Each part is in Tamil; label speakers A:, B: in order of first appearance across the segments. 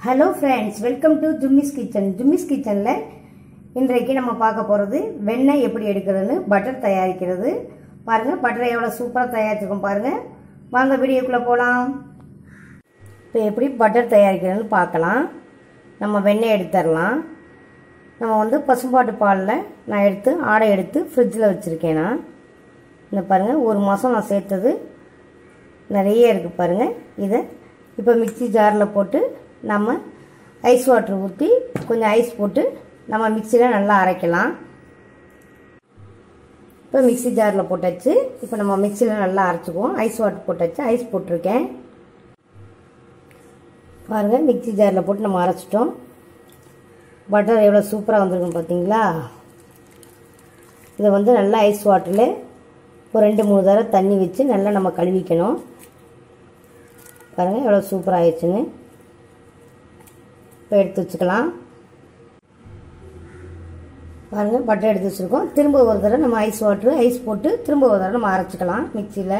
A: hello friends welcome to Jummy's kitchen Jummy's கிச்சனில் இன்றைக்கு நம்ம பார்க்க போகிறது வெண்ணெய் எப்படி எடுக்கிறதுன்னு பட்டர் தயாரிக்கிறது பாருங்கள் பட்டரை எவ்வளோ சூப்பராக தயாரிச்சிருக்கோம் பாருங்கள் வாங்க வீடியோக்குள்ளே போகலாம் இப்போ எப்படி பட்டர் தயாரிக்கிறதுன்னு பார்க்கலாம் நம்ம வெண்ணெய் எடுத்துடலாம் நம்ம வந்து பசும்பாட்டு பாலில் நான் எடுத்து ஆடை எடுத்து ஃப்ரிட்ஜில் வச்சுருக்கேன் நான் இந்த பாருங்கள் ஒரு மாதம் நான் சேர்த்தது நிறைய இருக்குது பாருங்கள் இதை இப்போ மிக்சி ஜாரில் போட்டு நம்ம ஐஸ் வாட்டர் ஊற்றி கொஞ்சம் ஐஸ் போட்டு நம்ம மிக்சியில் நல்லா அரைக்கலாம் இப்போ மிக்சி ஜாரில் போட்டாச்சு இப்போ நம்ம மிக்சியில் நல்லா அரைச்சிக்குவோம் ஐஸ் வாட்டர் போட்டாச்சு ஐஸ் போட்டிருக்கேன் பாருங்கள் மிக்சி ஜாரில் போட்டு நம்ம அரைச்சிட்டோம் பட்டர் எவ்வளோ சூப்பராக வந்திருக்கும் பார்த்தீங்களா இதை வந்து நல்லா ஐஸ் வாட்டரில் ஒரு ரெண்டு மூணு தடவை தண்ணி வச்சு நல்லா நம்ம கழுவிக்கணும் பாருங்கள் எவ்வளோ சூப்பராக ஆயிடுச்சுன்னு இப்போ எடுத்து வச்சுக்கலாம் பாருங்கள் பட்டர் எடுத்து வச்சுருக்கோம் திரும்ப ஒரு தடவை நம்ம ஐஸ் வாட்ரு ஐஸ் போட்டு திரும்ப ஒரு தடவை நம்ம அரைச்சிக்கலாம் மிக்சியில்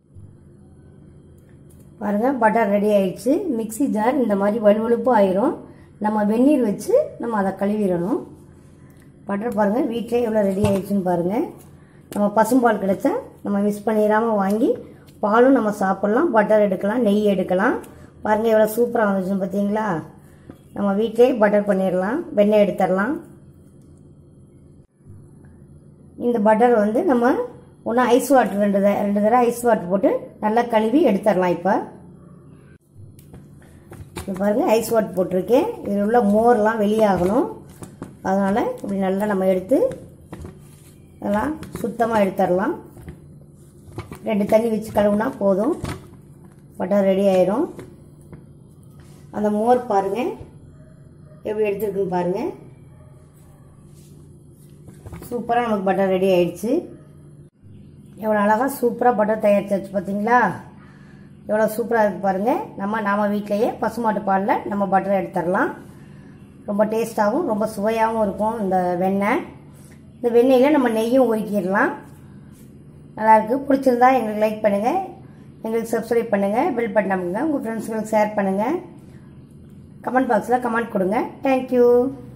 A: பாருங்கள் பட்டர் ரெடி ஆயிடுச்சு மிக்சி ஜார் இந்த மாதிரி வலுவழுப்பு ஆயிரும் நம்ம வெந்நீர் வச்சு நம்ம அதை கழுவிடணும் பட்டர் பாருங்கள் வீட்டிலே எவ்வளோ ரெடி ஆயிடுச்சுன்னு பாருங்கள் நம்ம பசும்பால் கிடைச்சா நம்ம மிஸ் பண்ணிடாமல் வாங்கி பாலும் நம்ம சாப்பிட்லாம் பட்டர் எடுக்கலாம் நெய் எடுக்கலாம் பாருங்கள் எவ்வளோ சூப்பராக வந்துச்சுன்னு பார்த்தீங்களா நம்ம வீட்டிலே பட்டர் பண்ணிடலாம் வெண்ணெய் எடுத்துடலாம் இந்த பட்டர் வந்து நம்ம ஒன்று ஐஸ் வாட்டர் ரெண்டு த ரெண்டு தடவை ஐஸ் வாட்டர் போட்டு நல்லா கழுவி எடுத்துடலாம் இப்போ இப்போ பாருங்கள் ஐஸ் வாட்டர் போட்டிருக்கேன் இதில் உள்ள மோர்லாம் வெளியாகணும் அதனால் இப்படி நல்லா நம்ம எடுத்து அதெல்லாம் சுத்தமாக எடுத்துடலாம் ரெண்டு தண்ணி வச்சு கழுவுனா போதும் பட்டர் ரெடி ஆயிரும் அந்த மோர் பாருங்கள் எப்படி எடுத்துருக்குன்னு பாருங்கள் சூப்பராக நமக்கு பட்டர் ரெடி ஆயிடுச்சு எவ்வளோ அழகாக சூப்பராக பட்டர் தயாரிச்சாச்சு பார்த்தீங்களா எவ்வளோ சூப்பராக இருக்குது பாருங்கள் நம்ம நாம் வீட்டிலையே பசுமாட்டு பாலில் நம்ம பட்டர் எடுத்துடலாம் ரொம்ப டேஸ்ட்டாகவும் ரொம்ப சுவையாகவும் இருக்கும் இந்த வெண்ணெய் இந்த வெண்ணெயில் நம்ம நெய்யும் உருக்கிடலாம் நல்லாயிருக்கு பிடிச்சிருந்தா எங்களுக்கு லைக் பண்ணுங்கள் எங்களுக்கு சப்ஸ்கிரைப் பண்ணுங்கள் பில் பண்ணாமுங்க உங்கள் ஃப்ரெண்ட்ஸுங்களுக்கு ஷேர் பண்ணுங்கள் கமெண்ட் பாக்ஸில் கமெண்ட் கொடுங்க தேங்க்யூ